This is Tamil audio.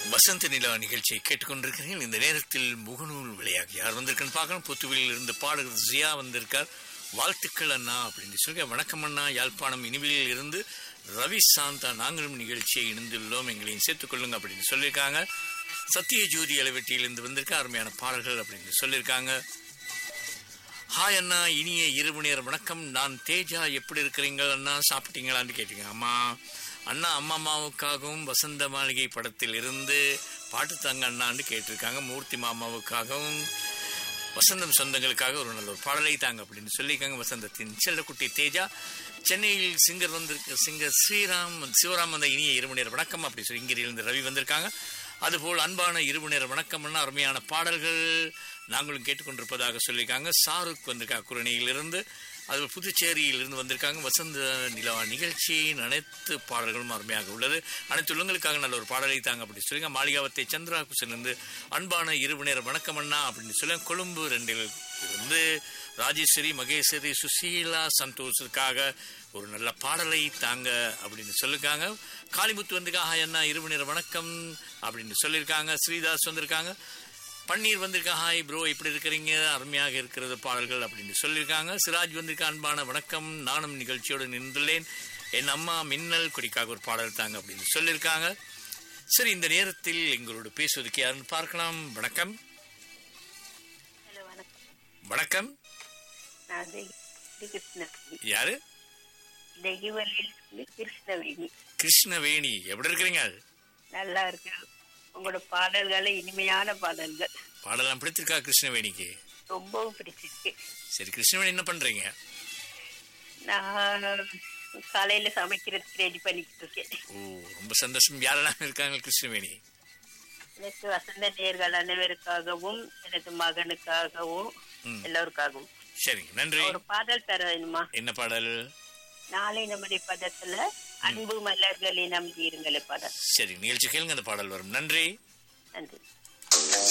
வசந்த நிலா நிகழ்ச்சியை கேட்டுக்கொண்டிருக்கிறேன் இந்த நேரத்தில் முகநூல் விளையாடி யார் வந்திருக்குன்னு பார்க்கணும் புத்துவிலில் இருந்து பாடகர் ஜியா வந்திருக்கார் வாழ்த்துக்கள் அண்ணா அப்படின்னு சொல்லி வணக்கம் அண்ணா யாழ்ப்பாணம் இனிவிலில் இருந்து ரவி சாந்தா நாங்களும் நிகழ்ச்சியை இணைந்துள்ளோம் எங்களையும் சேர்த்துக் கொள்ளுங்க அப்படின்னு சொல்லியிருக்காங்க சத்திய ஜோதி அளவெட்டியிலிருந்து வந்திருக்க அருமையான பாடல்கள் அப்படின்னு சொல்லியிருக்காங்க ஹாய் அண்ணா இனிய இரவு நேர வணக்கம் நான் தேஜா எப்படி இருக்கிறீங்க அண்ணா சாப்பிட்டீங்களான்னு கேட்டீங்க அம்மா அண்ணா அம்மா அம்மாவுக்காகவும் வசந்த மாளிகை படத்தில் இருந்து பாட்டு தாங்க அண்ணான்னு கேட்டிருக்காங்க மூர்த்தி மாமாவுக்காகவும் வசந்தம் சொந்தங்களுக்காக ஒரு நல்ல ஒரு பாடலை தாங்க அப்படின்னு சொல்லியிருக்காங்க வசந்தத்தின் செல்லக்குட்டி தேஜா சென்னையில் சிங்கர் வந்திருக்கு சிங்கர் ஸ்ரீராம் சிவராம் வந்த இனிய இரவு நேர வணக்கம் அப்படி சொல்லி இங்கிருந்து ரவி வந்திருக்காங்க அதுபோல் அன்பான இரவு நேர வணக்கம்னா அருமையான பாடல்கள் நாங்களும் கேட்டுக்கொண்டிருப்பதாக சொல்லியிருக்காங்க சாருக் வந்திருக்காங்க குரணியிலிருந்து அது புதுச்சேரியிலிருந்து வந்திருக்காங்க வசந்த நிலா நிகழ்ச்சியின் அனைத்து பாடல்களும் அருமையாக உள்ளது அனைத்து உள்ளங்களுக்காக நல்ல ஒரு பாடலை தாங்க அப்படி சொல்லுங்க மாளிகாவத்தை சந்திரா குசனிலிருந்து அன்பான இரவு நேர வணக்கம் அண்ணா அப்படின்னு சொல்ல கொழும்பு ரெண்டில் இருந்து ராஜேஸ்வரி மகேஸ்வரி சுசீலா சந்தோஷத்துக்காக ஒரு நல்ல பாடலை தாங்க அப்படின்னு சொல்லியிருக்காங்க காளிமுத்து வந்திருக்கா ஹாய் அண்ணா இரவு நேர வணக்கம் அப்படின்னு சொல்லியிருக்காங்க ஸ்ரீதாஸ் வந்திருக்காங்க பன்னீர் வந்திருக்கா ஹாய் ப்ரோ எப்படி இருக்கிறீங்க அருமையாக இருக்கிறது பாடல்கள் அப்படின்னு சொல்லியிருக்காங்க சிராஜ் வந்திருக்க அன்பான வணக்கம் நானும் நிகழ்ச்சியோடு நின்றுள்ளேன் என் அம்மா மின்னல் கொடிக்காக ஒரு பாடல் தாங்க அப்படின்னு சொல்லியிருக்காங்க சரி இந்த நேரத்தில் எங்களோடு பேசுவதற்கு யாருன்னு பார்க்கலாம் வணக்கம் ஹலோ வணக்கம் வணக்கம் நான் தெகி- கிருஷ்ணவேணி யாரு தெகிவலியிலிருந்து கிருஷ்ணவேணி கிருஷ்ணவேணி எப்படி இருக்கிறீங்க நல்லா இருக்கு உங்களோட பாடல்கள் இனிமையான பாடல்கள் பாடலாம் பிடித்திருக்கா கிருஷ்ணவேணிக்கு ரொம்பவும் பிடிச்சிருக்கு சரி கிருஷ்ணவேணி என்ன பண்றீங்க நான் காலையில சமைக்கிறதுக்கு ரெடி பண்ணிக்கிட்டு இருக்கேன் ஓ ரொம்ப சந்தோஷம் யாரெல்லாம் இருக்காங்க கிருஷ்ணவேணி எனக்கு வசந்த நேர்கள் அனைவருக்காகவும் எனது மகனுக்காகவும் ம். எல்லோருக்காகவும் சரிங்க நன்றி ஒரு பாடல் தர வேணுமா என்ன பாடல் நாளை நம்முடைய பதத்துல அன்பு மலர்களை நம்பி இருங்களே பாடல் சரி நிகழ்ச்சி கேளுங்க அந்த பாடல் வரும் நன்றி நன்றி